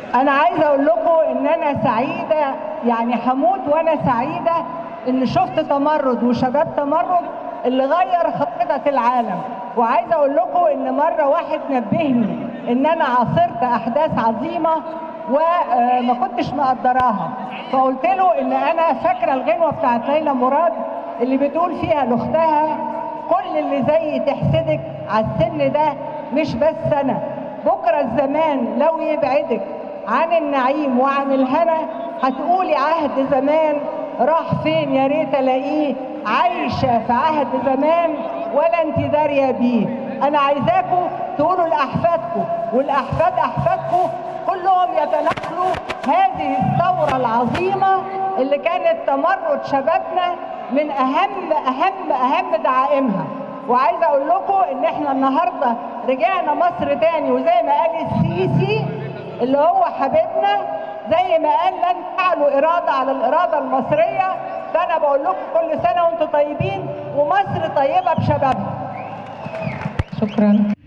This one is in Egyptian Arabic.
انا عايزه اقول لكم ان انا سعيده يعني هموت وانا سعيده ان شفت تمرد وشباب تمرد اللي غير خريطه العالم وعايزه اقول لكم ان مره واحد نبهني ان انا عاصرت احداث عظيمه وما كنتش مقدراها فقلت له ان انا فاكره الغنوه بتاعت ليلى مراد اللي بتقول فيها لاختها كل اللي زي تحسدك على السن ده مش بس انا بكره الزمان لو يبعدك عن النعيم وعن الهنا هتقولي عهد زمان راح فين يا ريت الاقيه عايشه في عهد زمان ولا انت داريه بيه انا عايزاكم تقولوا لاحفادكم والاحفاد احفادكم كلهم يتنقلوا هذه الثوره العظيمه اللي كانت تمرد شبابنا من اهم اهم اهم دعائمها وعايزه اقول لكم ان احنا النهارده رجعنا مصر تاني وزي ما قال السيسي اللي هو حبيبنا زي ما قال لن تعلوا اراده على الاراده المصريه فانا بقول لكم كل سنه وانتم طيبين ومصر طيبه بشبابها شكرا